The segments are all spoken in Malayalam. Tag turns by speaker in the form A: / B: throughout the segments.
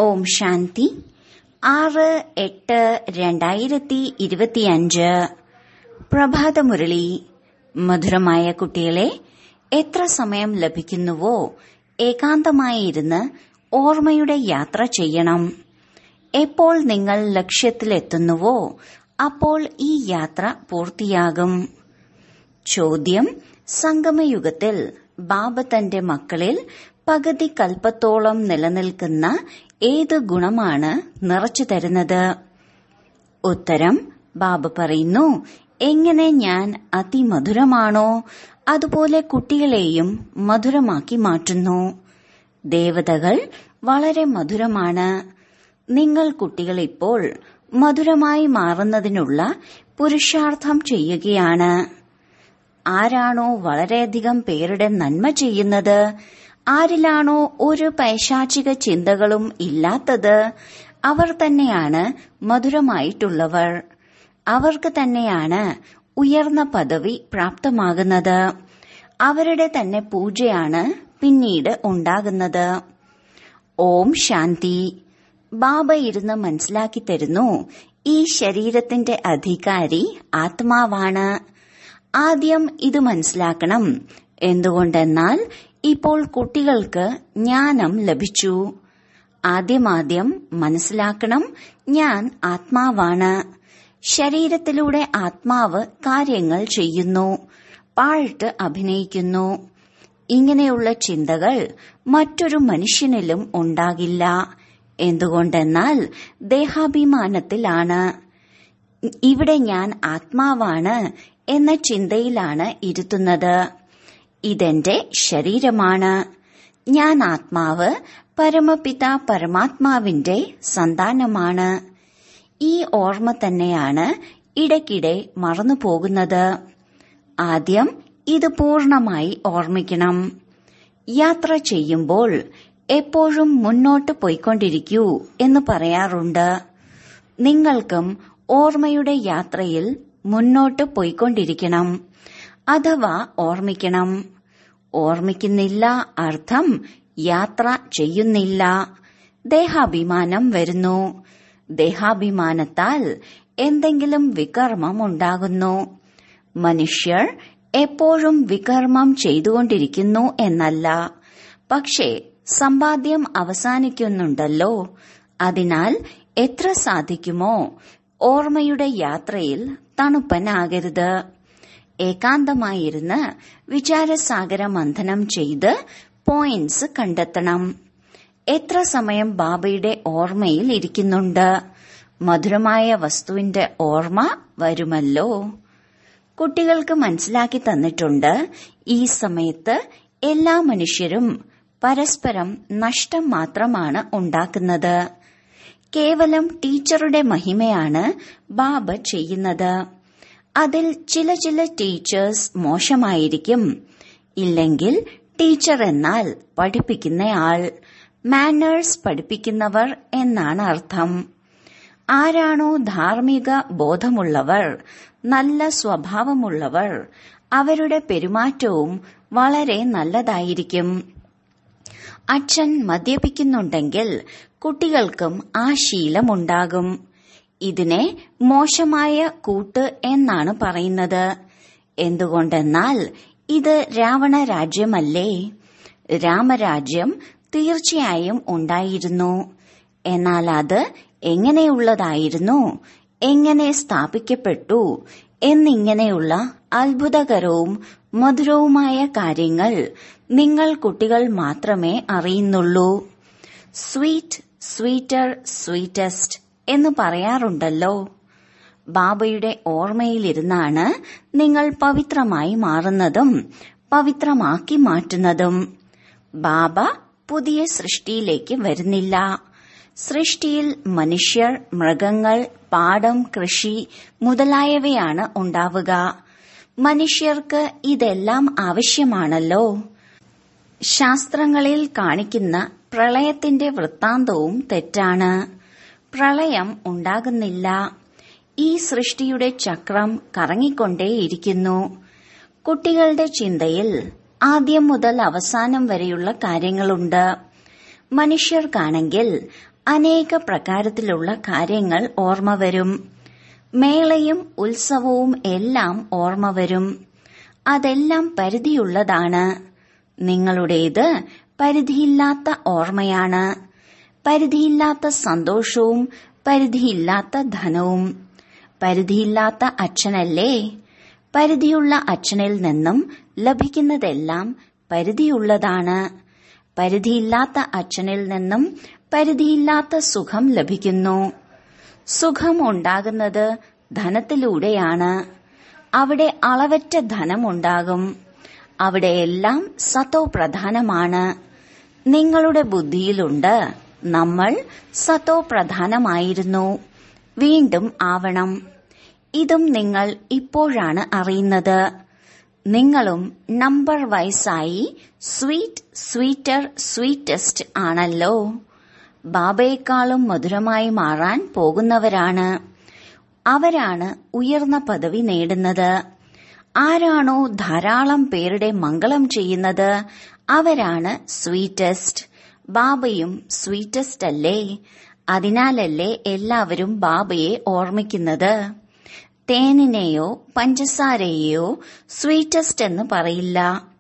A: ഓം ശാന്തി ആറ് എട്ട് രണ്ടായിരത്തി ഇരുപത്തിയഞ്ച് പ്രഭാതമുരളി മധുരമായ കുട്ടികളെ എത്ര സമയം ലഭിക്കുന്നുവോ ഏകാന്തമായി ഇരുന്ന് ഓർമ്മയുടെ യാത്ര ചെയ്യണം എപ്പോൾ നിങ്ങൾ ലക്ഷ്യത്തിലെത്തുന്നുവോ അപ്പോൾ ഈ യാത്ര പൂർത്തിയാകും ചോദ്യം സംഗമയുഗത്തിൽ ബാബ തന്റെ മക്കളിൽ പകുതി കൽപ്പത്തോളം നിലനിൽക്കുന്ന ഏത് ഗുണമാണ് നിറച്ചു തരുന്നത് ഉത്തരം ബാബ പറയുന്നു എങ്ങനെ ഞാൻ അതിമധുരമാണോ അതുപോലെ കുട്ടികളെയും മധുരമാക്കി മാറ്റുന്നു ദേവതകൾ വളരെ മധുരമാണ് നിങ്ങൾ കുട്ടികൾ ഇപ്പോൾ മധുരമായി മാറുന്നതിനുള്ള പുരുഷാർത്ഥം ചെയ്യുകയാണ് ആരാണോ വളരെയധികം പേരുടെ നന്മ ചെയ്യുന്നത് ആരിലാണോ ഒരു പൈശാചിക ചിന്തകളും ഇല്ലാത്തത് അവർ തന്നെയാണ് മധുരമായിട്ടുള്ളവർ അവർക്ക് തന്നെയാണ് ഉയർന്ന പദവി പ്രാപ്തമാകുന്നത് അവരുടെ തന്നെ പൂജയാണ് പിന്നീട് ഉണ്ടാകുന്നത് ഓം ശാന്തി ബാബ ഇരുന്ന് മനസ്സിലാക്കി തരുന്നു ഈ ശരീരത്തിന്റെ അധികാരി ആത്മാവാണ് ആദ്യം ഇത് മനസ്സിലാക്കണം എന്തുകൊണ്ടെന്നാൽ ഇപ്പോൾ കുട്ടികൾക്ക് ജ്ഞാനം ലഭിച്ചു ആദ്യമാദ്യം മനസ്സിലാക്കണം ഞാൻ ആത്മാവാണ് ശരീരത്തിലൂടെ ആത്മാവ് കാര്യങ്ങൾ ചെയ്യുന്നു പാഴ്ട്ട് അഭിനയിക്കുന്നു ഇങ്ങനെയുള്ള ചിന്തകൾ മറ്റൊരു മനുഷ്യനിലും ഉണ്ടാകില്ല എന്തുകൊണ്ടെന്നാൽ ദേഹാഭിമാനത്തിലാണ് ഇവിടെ ഞാൻ ആത്മാവാണ് എന്ന ചിന്തയിലാണ് ഇരുത്തുന്നത് ഇതെന്റെ ശരീരമാണ് ഞാൻ ആത്മാവ് പരമപിത പരമാത്മാവിന്റെ സന്താനമാണ് ഈ ഓർമ്മ തന്നെയാണ് ഇടയ്ക്കിടെ മറന്നു പോകുന്നത് ആദ്യം ഇത് പൂർണമായി ഓർമ്മിക്കണം യാത്ര ചെയ്യുമ്പോൾ എപ്പോഴും മുന്നോട്ട് പോയിക്കൊണ്ടിരിക്കൂ എന്ന് പറയാറുണ്ട് നിങ്ങൾക്കും ഓർമ്മയുടെ യാത്രയിൽ മുന്നോട്ട് പോയിക്കൊണ്ടിരിക്കണം അഥവാ ഓർമ്മിക്കണം ഓർമ്മിക്കുന്നില്ല അർത്ഥം യാത്ര ചെയ്യുന്നില്ല ദേഹാഭിമാനം വരുന്നു ദേഹാഭിമാനത്താൽ എന്തെങ്കിലും വികർമ്മം ഉണ്ടാകുന്നു മനുഷ്യർ എപ്പോഴും വികർമ്മം ചെയ്തുകൊണ്ടിരിക്കുന്നു എന്നല്ല പക്ഷേ സമ്പാദ്യം അവസാനിക്കുന്നുണ്ടല്ലോ അതിനാൽ എത്ര സാധിക്കുമോ ഓർമ്മയുടെ യാത്രയിൽ തണുപ്പനാകരുത് ഏകാന്തമായിരുന്ന് വിചാരസാഗര മന്ഥനം ചെയ്ത് പോയിന്റ്സ് കണ്ടെത്തണം എത്ര സമയം ബാബയുടെ ഓർമ്മയിൽ ഇരിക്കുന്നുണ്ട് മധുരമായ വസ്തുവിന്റെ ഓർമ്മ വരുമല്ലോ കുട്ടികൾക്ക് മനസ്സിലാക്കി തന്നിട്ടുണ്ട് ഈ സമയത്ത് എല്ലാ മനുഷ്യരും പരസ്പരം നഷ്ടം മാത്രമാണ് ഉണ്ടാക്കുന്നത് കേവലം ടീച്ചറുടെ മഹിമയാണ് ബാബ ചെയ്യുന്നത് അതിൽ ചില ചില ടീച്ചേഴ്സ് മോശമായിരിക്കും ഇല്ലെങ്കിൽ ടീച്ചർ എന്നാൽ പഠിപ്പിക്കുന്നയാൾ മാനേഴ്സ് പഠിപ്പിക്കുന്നവർ എന്നാണ് അർത്ഥം ആരാണോ ധാർമ്മിക ബോധമുള്ളവർ നല്ല സ്വഭാവമുള്ളവർ അവരുടെ പെരുമാറ്റവും വളരെ നല്ലതായിരിക്കും അച്ഛൻ മദ്യപിക്കുന്നുണ്ടെങ്കിൽ കുട്ടികൾക്കും ആ ശീലമുണ്ടാകും ഇതിനെ മോശമായ കൂട്ട് എന്നാണ് പറയുന്നത് എന്തുകൊണ്ടെന്നാൽ ഇത് രാവണ രാജ്യമല്ലേ രാമരാജ്യം തീർച്ചയായും ഉണ്ടായിരുന്നു എന്നാൽ അത് എങ്ങനെയുള്ളതായിരുന്നു എങ്ങനെ സ്ഥാപിക്കപ്പെട്ടു എന്നിങ്ങനെയുള്ള അത്ഭുതകരവും മധുരവുമായ കാര്യങ്ങൾ നിങ്ങൾ കുട്ടികൾ മാത്രമേ അറിയുന്നുള്ളൂ സ്വീറ്റ് സ്വീറ്റർ സ്വീറ്റസ്റ്റ് എന്ന് പറയാറുണ്ടല്ലോ ബാബയുടെ ഓർമ്മയിലിരുന്നാണ് നിങ്ങൾ പവിത്രമായി മാറുന്നതും പവിത്രമാക്കി മാറ്റുന്നതും ബാബ പുതിയ സൃഷ്ടിയിലേക്ക് വരുന്നില്ല സൃഷ്ടിയിൽ മനുഷ്യർ മൃഗങ്ങൾ പാടം കൃഷി മുതലായവയാണ് ഉണ്ടാവുക മനുഷ്യർക്ക് ഇതെല്ലാം ആവശ്യമാണല്ലോ ശാസ്ത്രങ്ങളിൽ കാണിക്കുന്ന പ്രളയത്തിന്റെ വൃത്താന്തവും തെറ്റാണ് പ്രളയം ഉണ്ടാകുന്നില്ല ഈ സൃഷ്ടിയുടെ ചക്രം കറങ്ങിക്കൊണ്ടേയിരിക്കുന്നു കുട്ടികളുടെ ചിന്തയിൽ ആദ്യം മുതൽ അവസാനം വരെയുള്ള കാര്യങ്ങളുണ്ട് മനുഷ്യർക്കാണെങ്കിൽ അനേക പ്രകാരത്തിലുള്ള കാര്യങ്ങൾ ഓർമ്മ വരും മേളയും ഉത്സവവും എല്ലാം ഓർമ്മ വരും അതെല്ലാം പരിധിയുള്ളതാണ് നിങ്ങളുടേത് പരിധിയില്ലാത്ത ഓർമ്മയാണ് പരിധിയില്ലാത്ത സന്തോഷവും പരിധിയില്ലാത്ത ധനവും പരിധിയില്ലാത്ത അച്ഛനല്ലേ പരിധിയുള്ള അച്ഛനിൽ നിന്നും ലഭിക്കുന്നതെല്ലാം പരിധിയുള്ളതാണ് പരിധിയില്ലാത്ത അച്ഛനിൽ നിന്നും പരിധിയില്ലാത്ത സുഖം ലഭിക്കുന്നു സുഖം ഉണ്ടാകുന്നത് ധനത്തിലൂടെയാണ് അവിടെ അളവറ്റ ധനമുണ്ടാകും അവിടെയെല്ലാം സത്തോ പ്രധാനമാണ് നിങ്ങളുടെ ബുദ്ധിയിലുണ്ട് നമ്മൾ സത്തോ പ്രധാനമായിരുന്നു വീണ്ടും ആവണം ഇതും നിങ്ങൾ ഇപ്പോഴാണ് അറിയുന്നത് നിങ്ങളും നമ്പർ വൈസായി സ്വീറ്റ് സ്വീറ്റർ സ്വീറ്റസ്റ്റ് ആണല്ലോ ബാബയെക്കാളും മധുരമായി മാറാൻ പോകുന്നവരാണ് അവരാണ് ഉയർന്ന പദവി നേടുന്നത് ആരാണോ ധാരാളം പേരുടെ മംഗളം ചെയ്യുന്നത് അവരാണ് സ്വീറ്റസ്റ്റ് ബാബയും സ്വീറ്റസ്റ്റ് അല്ലേ അതിനാലല്ലേ എല്ലാവരും ബാബയെ ഓർമ്മിക്കുന്നത് തേനിനെയോ പഞ്ചസാരയെയോ സ്വീറ്റസ്റ്റ് എന്ന് പറയില്ല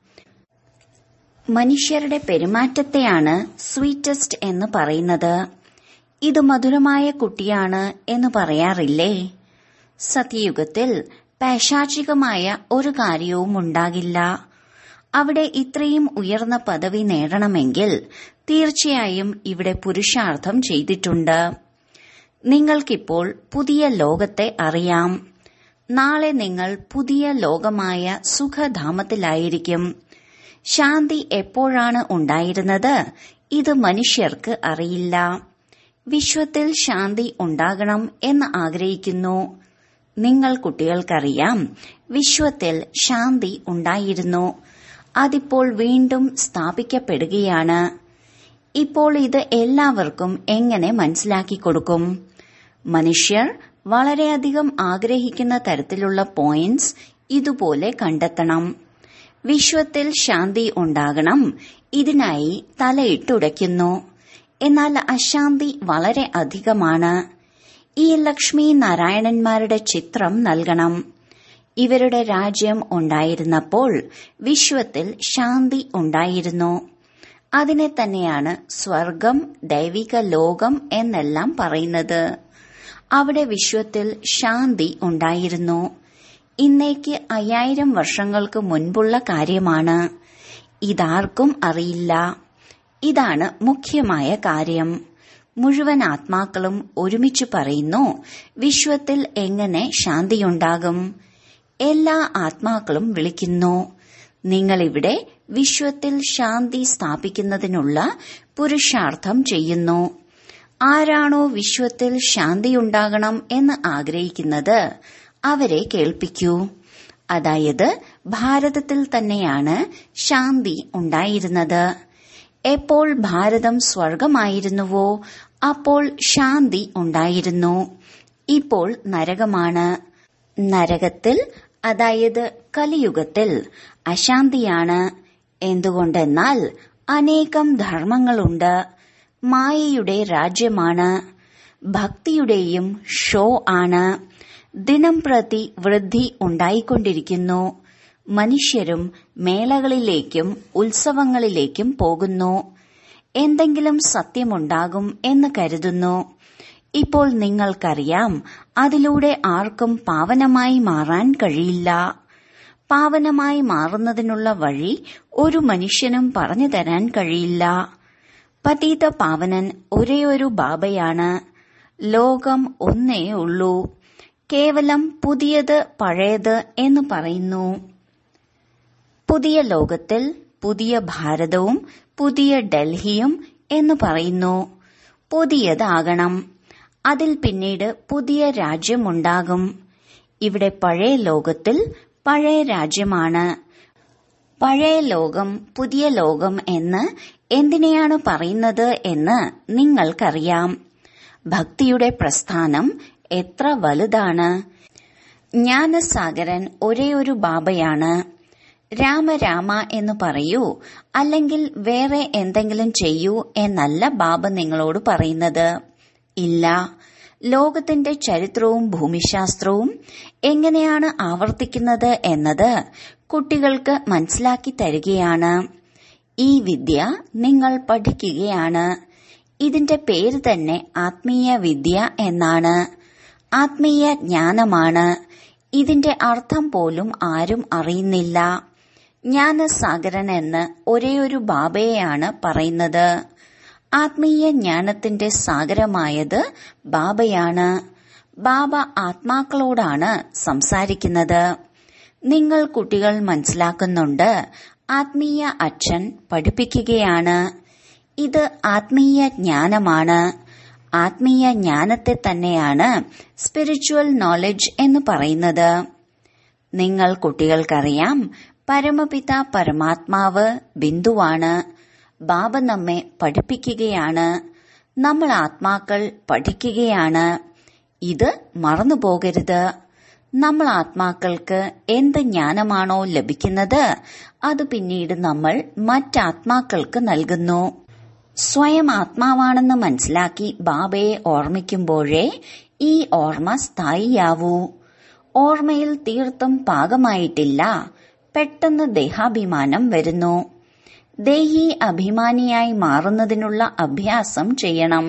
A: മനുഷ്യരുടെ പെരുമാറ്റത്തെയാണ് സ്വീറ്റസ്റ്റ് എന്ന് പറയുന്നത് ഇത് മധുരമായ കുട്ടിയാണ് എന്ന് പറയാറില്ലേ സത്യയുഗത്തിൽ പൈശാചികമായ ഒരു കാര്യവും ഉണ്ടാകില്ല അവിടെ ഇത്രയും ഉയർന്ന പദവി നേടണമെങ്കിൽ തീർച്ചയായും ഇവിടെ പുരുഷാർത്ഥം ചെയ്തിട്ടുണ്ട് നിങ്ങൾക്കിപ്പോൾ പുതിയ ലോകത്തെ അറിയാം നാളെ നിങ്ങൾ പുതിയ ലോകമായ സുഖധാമത്തിലായിരിക്കും ശാന്തി എപ്പോഴാണ് ഉണ്ടായിരുന്നത് ഇത് മനുഷ്യർക്ക് അറിയില്ല വിശ്വത്തിൽ ശാന്തി ഉണ്ടാകണം എന്ന് ആഗ്രഹിക്കുന്നു നിങ്ങൾ കുട്ടികൾക്കറിയാം വിശ്വത്തിൽ ശാന്തി ഉണ്ടായിരുന്നു അതിപ്പോൾ വീണ്ടും സ്ഥാപിക്കപ്പെടുകയാണ് ഇപ്പോൾ ഇത് എല്ലാവർക്കും എങ്ങനെ മനസ്സിലാക്കി കൊടുക്കും മനുഷ്യർ വളരെയധികം ആഗ്രഹിക്കുന്ന തരത്തിലുള്ള പോയിന്റ്സ് ഇതുപോലെ കണ്ടെത്തണം വിശ്വത്തിൽ ശാന്തി ഉണ്ടാകണം ഇതിനായി തലയിട്ടുടയ്ക്കുന്നു എന്നാൽ അശാന്തി വളരെ അധികമാണ് ഈ ലക്ഷ്മി നാരായണന്മാരുടെ ചിത്രം നൽകണം ഇവരുടെ രാജ്യം ഉണ്ടായിരുന്നപ്പോൾ വിശ്വത്തിൽ ശാന്തി ഉണ്ടായിരുന്നു അതിനെ തന്നെയാണ് സ്വർഗം ദൈവിക ലോകം എന്നെല്ലാം പറയുന്നത് അവിടെ വിശ്വത്തിൽ ശാന്തി ഉണ്ടായിരുന്നു ഇന്നേക്ക് അയ്യായിരം വർഷങ്ങൾക്ക് മുൻപുള്ള കാര്യമാണ് ഇതാർക്കും അറിയില്ല ഇതാണ് മുഖ്യമായ കാര്യം മുഴുവൻ ആത്മാക്കളും ഒരുമിച്ച് പറയുന്നു വിശ്വത്തിൽ എങ്ങനെ ശാന്തിയുണ്ടാകും എല്ലാ ആത്മാക്കളും വിളിക്കുന്നു നിങ്ങളിവിടെ വിശ്വത്തിൽ ശാന്തി സ്ഥാപിക്കുന്നതിനുള്ള പുരുഷാർത്ഥം ചെയ്യുന്നു ആരാണോ വിശ്വത്തിൽ ശാന്തിയുണ്ടാകണം എന്ന് ആഗ്രഹിക്കുന്നത് അവരെ കേൾപ്പിക്കൂ അതായത് ഭാരതത്തിൽ തന്നെയാണ് ശാന്തി ഉണ്ടായിരുന്നത് എപ്പോൾ ഭാരതം സ്വർഗമായിരുന്നുവോ അപ്പോൾ ശാന്തി ഉണ്ടായിരുന്നു ഇപ്പോൾ നരകമാണ് നരകത്തിൽ അതായത് കലിയുഗത്തിൽ അശാന്തിയാണ് എന്തുകൊണ്ടെന്നാൽ അനേകം ധർമ്മങ്ങളുണ്ട് മായയുടെ രാജ്യമാണ് ഭക്തിയുടെയും ഷോ ആണ് ദിനം പ്രതി വൃദ്ധി ഉണ്ടായിക്കൊണ്ടിരിക്കുന്നു മനുഷ്യരും മേളകളിലേക്കും ഉത്സവങ്ങളിലേക്കും പോകുന്നു എന്തെങ്കിലും സത്യമുണ്ടാകും എന്ന് കരുതുന്നു ഇപ്പോൾ നിങ്ങൾക്കറിയാം അതിലൂടെ ആർക്കും പാവനമായി മാറാൻ കഴിയില്ല പാവനമായി മാറുന്നതിനുള്ള വഴി ഒരു മനുഷ്യനും പറഞ്ഞു തരാൻ കഴിയില്ല പതീത പാവനൻ ഒരേയൊരു ബാബയാണ് ലോകം ഒന്നേ ഉള്ളൂ കേവലം പുതിയത് പഴയത് എന്ന് പറയുന്നു പുതിയ ലോകത്തിൽ പുതിയ ഭാരതവും പുതിയ ഡൽഹിയും എന്ന് പറയുന്നു പുതിയതാകണം അതിൽ പിന്നീട് പുതിയ രാജ്യമുണ്ടാകും ഇവിടെ പഴയ ലോകത്തിൽ പഴയ രാജ്യമാണ് പഴയ ലോകം പുതിയ ലോകം എന്ന് എന്തിനെയാണ് പറയുന്നത് എന്ന് നിങ്ങൾക്കറിയാം ഭക്തിയുടെ പ്രസ്ഥാനം എത്ര വലുതാണ് ജ്ഞാനസാഗരൻ ഒരേ ഒരു ബാബയാണ് രാമ രാമ എന്ന് പറയൂ അല്ലെങ്കിൽ വേറെ എന്തെങ്കിലും ചെയ്യൂ എന്നല്ല ബാബ നിങ്ങളോട് പറയുന്നത് ഇല്ല ലോകത്തിന്റെ ചരിത്രവും ഭൂമിശാസ്ത്രവും എങ്ങനെയാണ് ആവർത്തിക്കുന്നത് എന്നത് കുട്ടികൾക്ക് മനസ്സിലാക്കി തരികയാണ് ഈ വിദ്യ നിങ്ങൾ പഠിക്കുകയാണ് ഇതിന്റെ പേര് തന്നെ ആത്മീയ വിദ്യ എന്നാണ് ആത്മീയ ജ്ഞാനമാണ് ഇതിന്റെ അർത്ഥം പോലും ആരും അറിയുന്നില്ല ജ്ഞാനസാഗരൻ എന്ന് ഒരേയൊരു ബാബയെയാണ് പറയുന്നത് ആത്മീയ ജ്ഞാനത്തിന്റെ സാഗരമായത് ബാബയാണ് ബാബ ആത്മാക്കളോടാണ് സംസാരിക്കുന്നത് നിങ്ങൾ കുട്ടികൾ മനസ്സിലാക്കുന്നുണ്ട് ആത്മീയ അച്ഛൻ പഠിപ്പിക്കുകയാണ് ഇത് ആത്മീയ ജ്ഞാനമാണ് ആത്മീയ ജ്ഞാനത്തെ തന്നെയാണ് സ്പിരിച്വൽ നോളജ് എന്ന് പറയുന്നത് നിങ്ങൾ കുട്ടികൾക്കറിയാം പരമപിത പരമാത്മാവ് ബിന്ദുവാണ് ബാബ നമ്മെ പഠിപ്പിക്കുകയാണ് നമ്മൾ ആത്മാക്കൾ പഠിക്കുകയാണ് ഇത് മറന്നുപോകരുത് നമ്മൾ ആത്മാക്കൾക്ക് എന്ത് ജ്ഞാനമാണോ ലഭിക്കുന്നത് അത് പിന്നീട് നമ്മൾ മറ്റാത്മാക്കൾക്ക് നൽകുന്നു സ്വയം ആത്മാവാണെന്ന് മനസ്സിലാക്കി ബാബയെ ഓർമ്മിക്കുമ്പോഴേ ഈ ഓർമ്മ സ്ഥായിയാവൂ ഓർമ്മയിൽ തീർത്തും പാകമായിട്ടില്ല പെട്ടെന്ന് ദേഹാഭിമാനം വരുന്നു ദേഹി അഭിമാനിയായി മാറുന്നതിനുള്ള അഭ്യാസം ചെയ്യണം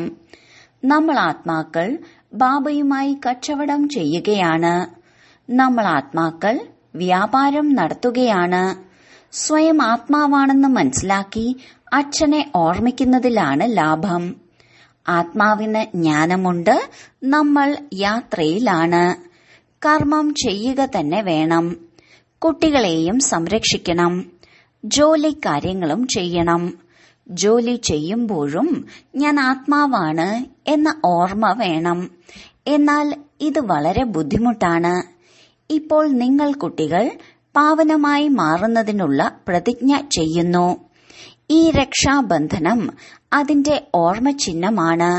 A: നമ്മൾ ആത്മാക്കൾ ബാബയുമായി കച്ചവടം ചെയ്യുകയാണ് നമ്മൾ ആത്മാക്കൾ വ്യാപാരം നടത്തുകയാണ് സ്വയം ആത്മാവാണെന്ന് മനസ്സിലാക്കി അച്ഛനെ ഓർമ്മിക്കുന്നതിലാണ് ലാഭം ആത്മാവിന് ജ്ഞാനമുണ്ട് നമ്മൾ യാത്രയിലാണ് കർമ്മം ചെയ്യുക തന്നെ വേണം കുട്ടികളെയും സംരക്ഷിക്കണം ജോലി കാര്യങ്ങളും ചെയ്യണം ജോലി ചെയ്യുമ്പോഴും ഞാൻ ആത്മാവാണ് എന്ന ഓർമ്മ വേണം എന്നാൽ ഇത് വളരെ ബുദ്ധിമുട്ടാണ് ഇപ്പോൾ നിങ്ങൾ കുട്ടികൾ പാവനമായി മാറുന്നതിനുള്ള പ്രതിജ്ഞ ചെയ്യുന്നു ഈ രക്ഷാബന്ധനം അതിന്റെ ഓർമ്മ ചിഹ്നമാണ്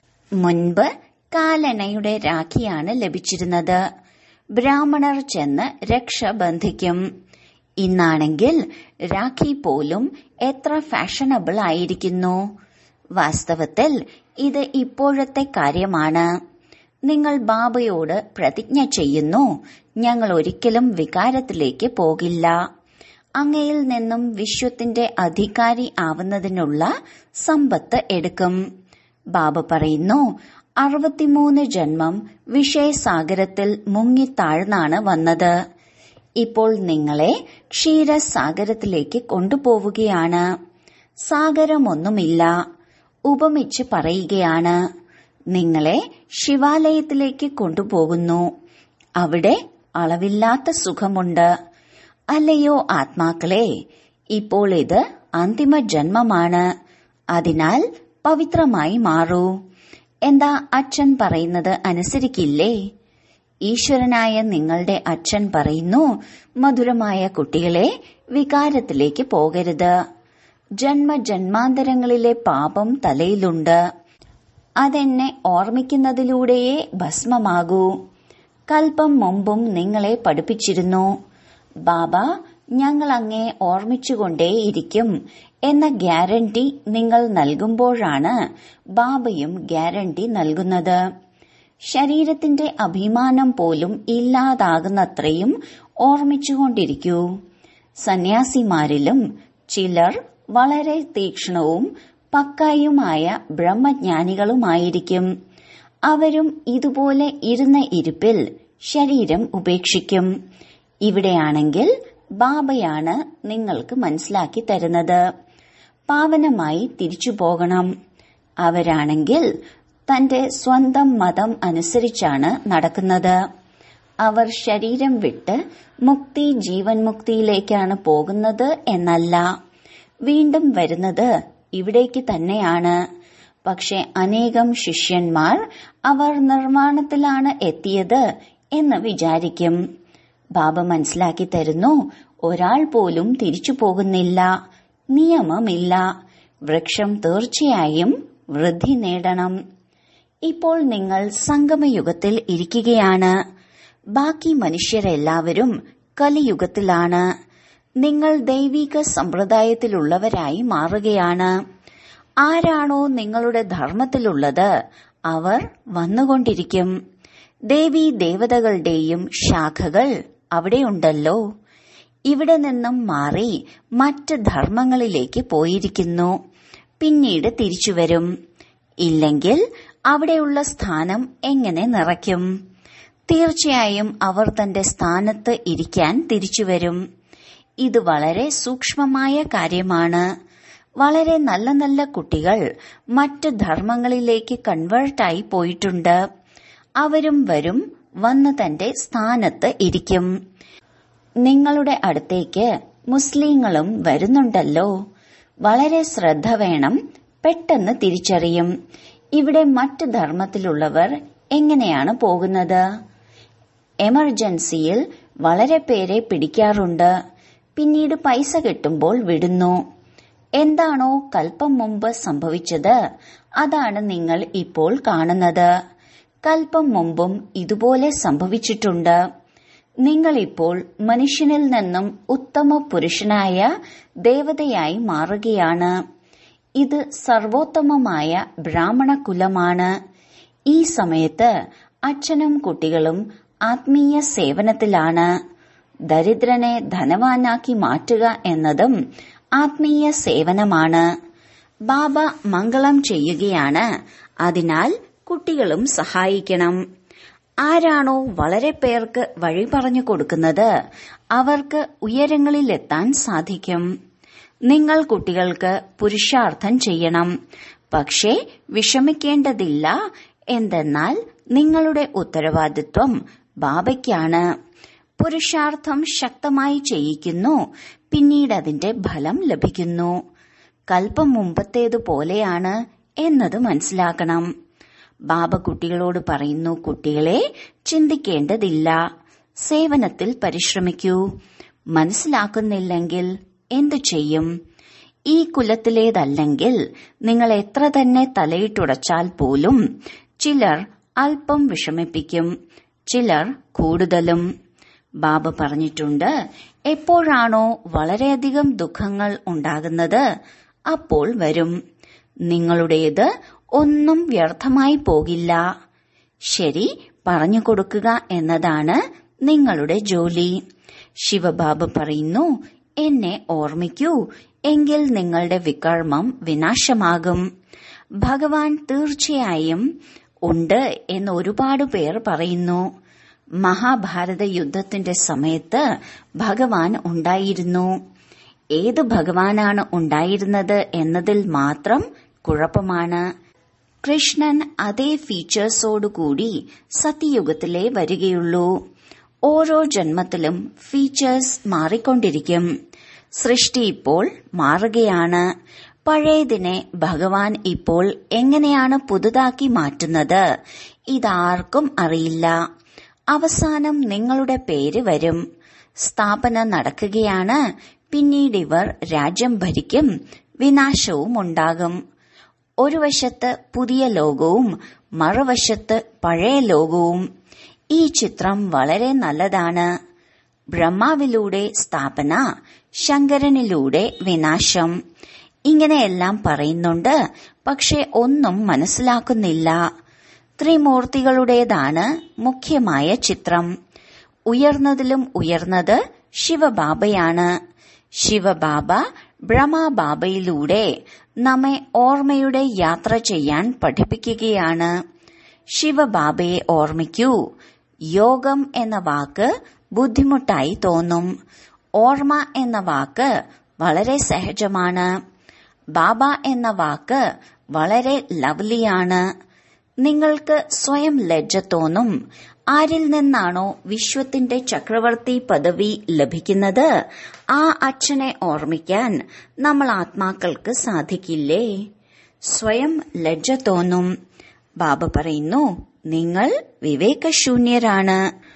A: മുൻപ് കാലനയുടെ രാഖിയാണ് ലഭിച്ചിരുന്നത് ബ്രാഹ്മണർ ചെന്ന് രക്ഷ ബന്ധിക്കും ഇന്നാണെങ്കിൽ രാഖി പോലും എത്ര ഫാഷനബിൾ ആയിരിക്കുന്നു വാസ്തവത്തിൽ ഇത് ഇപ്പോഴത്തെ കാര്യമാണ് നിങ്ങൾ ബാബയോട് പ്രതിജ്ഞ ചെയ്യുന്നു ഞങ്ങൾ ഒരിക്കലും വികാരത്തിലേക്ക് പോകില്ല അങ്ങയിൽ നിന്നും വിശ്വത്തിന്റെ അധികാരി ആവുന്നതിനുള്ള സമ്പത്ത് എടുക്കും ബാബ പറയുന്നു അറുപത്തിമൂന്ന് ജന്മം വിഷയസാഗരത്തിൽ മുങ്ങിത്താഴ്ന്നാണ് വന്നത് ഇപ്പോൾ നിങ്ങളെ ക്ഷീരസാഗരത്തിലേക്ക് കൊണ്ടുപോവുകയാണ് സാഗരമൊന്നുമില്ല ഉപമിച്ച് പറയുകയാണ് നിങ്ങളെ ശിവാലയത്തിലേക്ക് കൊണ്ടുപോകുന്നു അവിടെ അളവില്ലാത്ത സുഖമുണ്ട് അല്ലയോ ആത്മാക്കളെ ഇപ്പോൾ ഇത് അന്തിമ ജന്മമാണ് അതിനാൽ പവിത്രമായി മാറൂ എന്താ അച്ഛൻ പറയുന്നത് അനുസരിക്കില്ലേ ഈശ്വരനായ നിങ്ങളുടെ അച്ഛൻ പറയുന്നു മധുരമായ കുട്ടികളെ വികാരത്തിലേക്ക് പോകരുത് ജന്മജന്മാന്തരങ്ങളിലെ പാപം തലയിലുണ്ട് അതെന്നെ ഓർമ്മിക്കുന്നതിലൂടെയേ ഭസ്മമാകൂ കൽപ്പം മുമ്പും നിങ്ങളെ പഠിപ്പിച്ചിരുന്നു ബാബ ഞങ്ങൾ അങ്ങേ ഓർമ്മിച്ചുകൊണ്ടേയിരിക്കും എന്ന ഗ്യാരണ്ടി നിങ്ങൾ നൽകുമ്പോഴാണ് ബാബയും ഗ്യാരണ്ടി നൽകുന്നത് ശരീരത്തിന്റെ അഭിമാനം പോലും ഇല്ലാതാകുന്നത്രയും ഓർമ്മിച്ചുകൊണ്ടിരിക്കൂ സന്യാസിമാരിലും ചിലർ വളരെ തീക്ഷ്ണവും പക്കായുമായ ബ്രഹ്മജ്ഞാനികളുമായിരിക്കും അവരും ഇതുപോലെ ഇരുന്ന ഇരിപ്പിൽ ശരീരം ഉപേക്ഷിക്കും ഇവിടെയാണെങ്കിൽ ബാബയാണ് നിങ്ങൾക്ക് മനസ്സിലാക്കി തരുന്നത് പാവനമായി തിരിച്ചു പോകണം അവരാണെങ്കിൽ തന്റെ സ്വന്തം മതം അനുസരിച്ചാണ് നടക്കുന്നത് അവർ ശരീരം വിട്ട് മുക്തി ജീവൻ മുക്തിയിലേക്കാണ് പോകുന്നത് എന്നല്ല വീണ്ടും വരുന്നത് ഇവിടേക്ക് തന്നെയാണ് പക്ഷെ അനേകം ശിഷ്യന്മാർ അവർ നിർമ്മാണത്തിലാണ് എത്തിയത് എന്ന് വിചാരിക്കും ബാബ മനസ്സിലാക്കി തരുന്നു ഒരാൾ പോലും തിരിച്ചു പോകുന്നില്ല നിയമമില്ല വൃക്ഷം തീർച്ചയായും വൃദ്ധി നേടണം ഇപ്പോൾ നിങ്ങൾ സംഗമയുഗത്തിൽ ഇരിക്കുകയാണ് ബാക്കി മനുഷ്യരെല്ലാവരും കലിയുഗത്തിലാണ് നിങ്ങൾ ദൈവിക സമ്പ്രദായത്തിലുള്ളവരായി മാറുകയാണ് ആരാണോ നിങ്ങളുടെ ധർമ്മത്തിലുള്ളത് അവർ വന്നുകൊണ്ടിരിക്കും ദേവി ദേവതകളുടെയും ശാഖകൾ അവിടെയുണ്ടല്ലോ ഇവിടെ നിന്നും മാറി മറ്റ് ധർമ്മങ്ങളിലേക്ക് പോയിരിക്കുന്നു പിന്നീട് തിരിച്ചുവരും ഇല്ലെങ്കിൽ അവിടെയുള്ള സ്ഥാനം എങ്ങനെ നിറയ്ക്കും തീർച്ചയായും അവർ തന്റെ സ്ഥാനത്ത് ഇരിക്കാൻ തിരിച്ചുവരും ഇത് വളരെ സൂക്ഷ്മമായ കാര്യമാണ് വളരെ നല്ല നല്ല കുട്ടികൾ മറ്റ് ധർമ്മങ്ങളിലേക്ക് കൺവേർട്ടായി പോയിട്ടുണ്ട് അവരും വരും വന്ന് തന്റെ സ്ഥാനത്ത് ഇരിക്കും നിങ്ങളുടെ അടുത്തേക്ക് മുസ്ലിങ്ങളും വരുന്നുണ്ടല്ലോ വളരെ ശ്രദ്ധ വേണം പെട്ടെന്ന് തിരിച്ചറിയും ഇവിടെ മറ്റ് ധർമ്മത്തിലുള്ളവർ എങ്ങനെയാണ് പോകുന്നത് എമർജൻസിയിൽ വളരെ പേരെ പിടിക്കാറുണ്ട് പിന്നീട് പൈസ കിട്ടുമ്പോൾ വിടുന്നു എന്താണോ കൽപ്പം മുമ്പ് സംഭവിച്ചത് അതാണ് നിങ്ങൾ ഇപ്പോൾ കാണുന്നത് കൽപ്പം മുമ്പും ഇതുപോലെ സംഭവിച്ചിട്ടുണ്ട് നിങ്ങൾ ഇപ്പോൾ മനുഷ്യനിൽ നിന്നും ഉത്തമ പുരുഷനായ ദേവതയായി മാറുകയാണ് ഇത് സർവോത്തമമായ ബ്രാഹ്മണ കുലമാണ് ഈ സമയത്ത് അച്ഛനും കുട്ടികളും ആത്മീയ സേവനത്തിലാണ് ദരിദ്രനെ ധനവാനാക്കി മാറ്റുക എന്നതും ആത്മീയ സേവനമാണ് ബാബ മംഗളം ചെയ്യുകയാണ് അതിനാൽ കുട്ടികളും സഹായിക്കണം ആരാണോ വളരെ പേർക്ക് വഴി പറഞ്ഞു കൊടുക്കുന്നത് അവർക്ക് ഉയരങ്ങളിലെത്താൻ സാധിക്കും നിങ്ങൾ കുട്ടികൾക്ക് പുരുഷാർത്ഥം ചെയ്യണം പക്ഷേ വിഷമിക്കേണ്ടതില്ല എന്തെന്നാൽ നിങ്ങളുടെ ഉത്തരവാദിത്വം ബാബയ്ക്കാണ് പുരുഷാർത്ഥം ശക്തമായി ചെയ്യിക്കുന്നു പിന്നീട് അതിന്റെ ഫലം ലഭിക്കുന്നു കൽപ്പം മുമ്പത്തേതുപോലെയാണ് എന്നത് മനസ്സിലാക്കണം ബാബ കുട്ടികളോട് പറയുന്നു കുട്ടികളെ ചിന്തിക്കേണ്ടതില്ല സേവനത്തിൽ പരിശ്രമിക്കൂ മനസ്സിലാക്കുന്നില്ലെങ്കിൽ എന്തു ചെയ്യും ഈ കുലത്തിലേതല്ലെങ്കിൽ നിങ്ങൾ എത്ര തന്നെ തലയിട്ടുടച്ചാൽ പോലും ചിലർ അല്പം വിഷമിപ്പിക്കും ചിലർ കൂടുതലും ബാബ പറഞ്ഞിട്ടുണ്ട് എപ്പോഴാണോ വളരെയധികം ദുഃഖങ്ങൾ ഉണ്ടാകുന്നത് അപ്പോൾ വരും നിങ്ങളുടേത് ഒന്നും വ്യർത്ഥമായി പോകില്ല ശരി പറഞ്ഞു കൊടുക്കുക എന്നതാണ് നിങ്ങളുടെ ജോലി ശിവബാബ പറയുന്നു എന്നെ ഓർമ്മിക്കൂ എങ്കിൽ നിങ്ങളുടെ വികർമ്മം വിനാശമാകും ഭഗവാൻ തീർച്ചയായും ഉണ്ട് എന്ന് ഒരുപാട് പേർ പറയുന്നു മഹാഭാരത യുദ്ധത്തിന്റെ സമയത്ത് ഭഗവാൻ ഉണ്ടായിരുന്നു ഏത് ഭഗവാനാണ് ഉണ്ടായിരുന്നത് എന്നതിൽ മാത്രം കുഴപ്പമാണ് കൃഷ്ണൻ അതേ ഫീച്ചേഴ്സോടുകൂടി സത്യയുഗത്തിലേ വരികയുള്ളൂ ഓരോ ജന്മത്തിലും ഫീച്ചേഴ്സ് മാറിക്കൊണ്ടിരിക്കും സൃഷ്ടി ഇപ്പോൾ മാറുകയാണ് പഴയതിനെ ഭഗവാൻ ഇപ്പോൾ എങ്ങനെയാണ് പുതുതാക്കി മാറ്റുന്നത് ഇതാർക്കും അറിയില്ല അവസാനം നിങ്ങളുടെ പേര് വരും സ്ഥാപന നടക്കുകയാണ് പിന്നീട് ഇവർ രാജ്യം ഭരിക്കും വിനാശവും ഉണ്ടാകും ഒരു വശത്ത് പുതിയ ലോകവും മറുവശത്ത് പഴയ ലോകവും ഈ ചിത്രം വളരെ നല്ലതാണ് ബ്രഹ്മാവിലൂടെ സ്ഥാപന ശങ്കരനിലൂടെ വിനാശം ഇങ്ങനെയെല്ലാം പറയുന്നുണ്ട് പക്ഷെ ഒന്നും മനസ്സിലാക്കുന്നില്ല ത്രിമൂർത്തികളുടേതാണ് മുഖ്യമായ ചിത്രം ഉയർന്നതിലും ഉയർന്നത് ശിവബാബയാണ് ശിവബാബ ബ്രഹ്മബാബയിലൂടെ നമ്മെ ഓർമ്മയുടെ യാത്ര ചെയ്യാൻ പഠിപ്പിക്കുകയാണ് ശിവബാബയെ ഓർമ്മിക്കൂ യോഗം എന്ന വാക്ക് ബുദ്ധിമുട്ടായി തോന്നും ഓർമ്മ എന്ന വാക്ക് വളരെ സഹജമാണ് ബാബ എന്ന വാക്ക് വളരെ ലവ്ലിയാണ് നിങ്ങൾക്ക് സ്വയം ലജ്ജ തോന്നും ആരിൽ നിന്നാണോ വിശ്വത്തിന്റെ ചക്രവർത്തി പദവി ലഭിക്കുന്നത് ആ അച്ഛനെ ഓർമ്മിക്കാൻ നമ്മൾ ആത്മാക്കൾക്ക് സാധിക്കില്ലേ സ്വയം ലജ്ജ തോന്നും ബാബ പറയുന്നു നിങ്ങൾ വിവേകശൂന്യരാണ്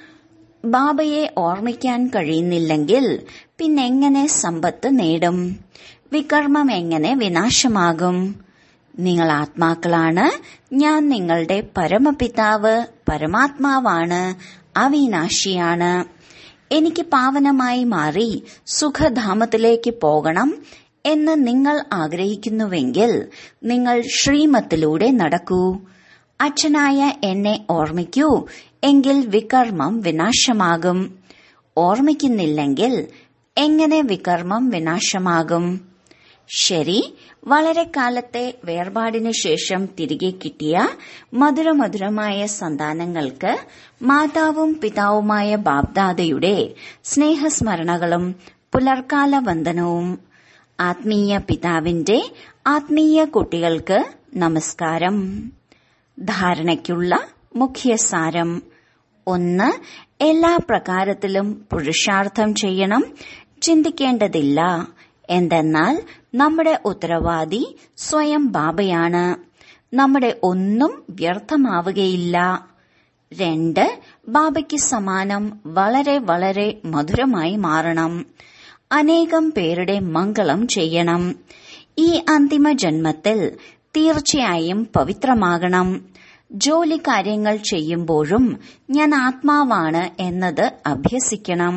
A: ബാബയെ ഓർമ്മിക്കാൻ കഴിയുന്നില്ലെങ്കിൽ പിന്നെങ്ങനെ സമ്പത്ത് നേടും വികർമ്മം എങ്ങനെ വിനാശമാകും നിങ്ങൾ ആത്മാക്കളാണ് ഞാൻ നിങ്ങളുടെ പരമപിതാവ് പരമാത്മാവാണ് അവിനാശിയാണ് എനിക്ക് പാവനമായി മാറി സുഖധാമത്തിലേക്ക് പോകണം എന്ന് നിങ്ങൾ ആഗ്രഹിക്കുന്നുവെങ്കിൽ നിങ്ങൾ ശ്രീമത്തിലൂടെ നടക്കൂ അച്ഛനായ എന്നെ ഓർമ്മിക്കൂ എങ്കിൽ വികർമ്മം വിനാശമാകും ഓർമ്മിക്കുന്നില്ലെങ്കിൽ എങ്ങനെ വികർമ്മം വിനാശമാകും ശരി വളരെ കാലത്തെ വേർപാടിനു ശേഷം തിരികെ കിട്ടിയ മധുരമധുരമായ സന്താനങ്ങൾക്ക് മാതാവും പിതാവുമായ ബാബ്ദാദയുടെ സ്നേഹസ്മരണകളും പുലർക്കാല വന്ദനവും ആത്മീയ പിതാവിന്റെ ആത്മീയ കുട്ടികൾക്ക് നമസ്കാരം ധാരണയ്ക്കുള്ള മുഖ്യസാരം ഒന്ന് എല്ലാ പ്രകാരത്തിലും പുരുഷാർത്ഥം ചെയ്യണം ചിന്തിക്കേണ്ടതില്ല എന്തെന്നാൽ നമ്മുടെ ഉത്തരവാദി സ്വയം ബാബയാണ് നമ്മുടെ ഒന്നും വ്യർത്ഥമാവുകയില്ല രണ്ട് ബാബയ്ക്ക് സമാനം വളരെ വളരെ മധുരമായി മാറണം അനേകം പേരുടെ മംഗളം ചെയ്യണം ഈ അന്തിമ ജന്മത്തിൽ തീർച്ചയായും പവിത്രമാകണം ജോലി കാര്യങ്ങൾ ചെയ്യുമ്പോഴും ഞാൻ ആത്മാവാണ് എന്നത് അഭ്യസിക്കണം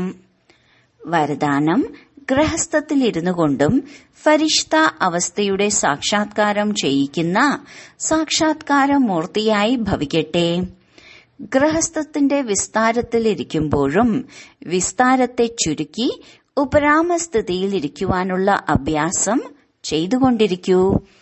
A: വരദാനം ഗ്രഹസ്ഥത്തിലിരുന്നു കൊണ്ടും ഫരിഷ്ത അവസ്ഥയുടെ സാക്ഷാത്കാരം ചെയ്യിക്കുന്ന സാക്ഷാത്കാര മൂർത്തിയായി ഭവിക്കട്ടെ ഗ്രഹസ്ഥത്തിന്റെ വിസ്താരത്തിലിരിക്കുമ്പോഴും വിസ്താരത്തെ ചുരുക്കി ഉപരാമസ്ഥിതിയിലിരിക്കുവാനുള്ള അഭ്യാസം ചെയ്തുകൊണ്ടിരിക്കൂ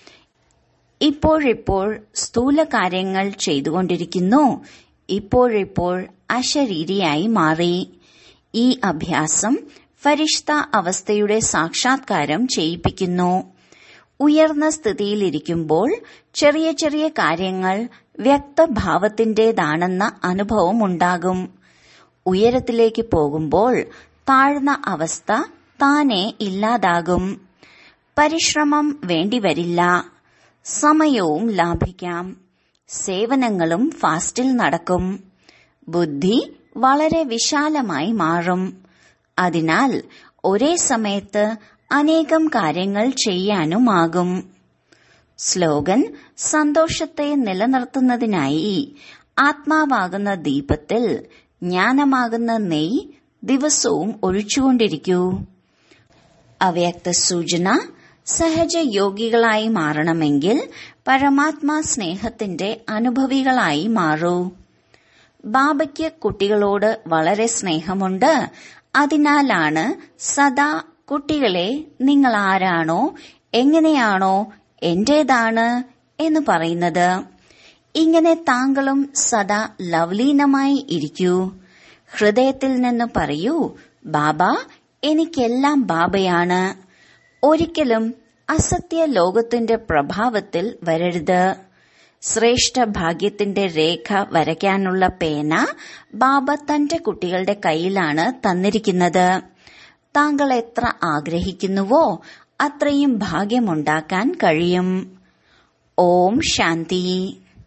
A: ഇപ്പോഴിപ്പോൾ സ്ഥൂല കാര്യങ്ങൾ ചെയ്തുകൊണ്ടിരിക്കുന്നു ഇപ്പോഴിപ്പോൾ അശരീരിയായി മാറി ഈ അഭ്യാസം ഫരിഷ്ത അവസ്ഥയുടെ സാക്ഷാത്കാരം ചെയ്യിപ്പിക്കുന്നു ഉയർന്ന സ്ഥിതിയിലിരിക്കുമ്പോൾ ചെറിയ ചെറിയ കാര്യങ്ങൾ വ്യക്തഭാവത്തിന്റേതാണെന്ന അനുഭവം ഉണ്ടാകും ഉയരത്തിലേക്ക് പോകുമ്പോൾ താഴ്ന്ന അവസ്ഥ താനെ ഇല്ലാതാകും പരിശ്രമം വേണ്ടിവരില്ല സമയവും ലാഭിക്കാം സേവനങ്ങളും ഫാസ്റ്റിൽ നടക്കും ബുദ്ധി വളരെ വിശാലമായി മാറും അതിനാൽ ഒരേ സമയത്ത് അനേകം കാര്യങ്ങൾ ചെയ്യാനുമാകും സ്ലോഗൻ സന്തോഷത്തെ നിലനിർത്തുന്നതിനായി ആത്മാവാകുന്ന ദീപത്തിൽ ജ്ഞാനമാകുന്ന നെയ് ദിവസവും ഒഴിച്ചുകൊണ്ടിരിക്കൂ അവ്യക്ത സൂചന സഹജ യോഗികളായി മാറണമെങ്കിൽ പരമാത്മാ സ്നേഹത്തിന്റെ അനുഭവികളായി മാറൂ ബാബയ്ക്ക് കുട്ടികളോട് വളരെ സ്നേഹമുണ്ട് അതിനാലാണ് സദാ കുട്ടികളെ നിങ്ങൾ ആരാണോ എങ്ങനെയാണോ എന്റേതാണ് എന്ന് പറയുന്നത് ഇങ്ങനെ താങ്കളും സദാ ലവ്ലീനമായി ഇരിക്കൂ ഹൃദയത്തിൽ നിന്ന് പറയൂ ബാബ എനിക്കെല്ലാം ബാബയാണ് ഒരിക്കലും അസത്യ ലോകത്തിന്റെ പ്രഭാവത്തിൽ വരരുത് ശ്രേഷ്ഠ ഭാഗ്യത്തിന്റെ രേഖ വരയ്ക്കാനുള്ള പേന ബാബ തന്റെ കുട്ടികളുടെ കയ്യിലാണ് തന്നിരിക്കുന്നത് താങ്കൾ എത്ര ആഗ്രഹിക്കുന്നുവോ അത്രയും ഭാഗ്യമുണ്ടാക്കാൻ കഴിയും ഓം ശാന്തി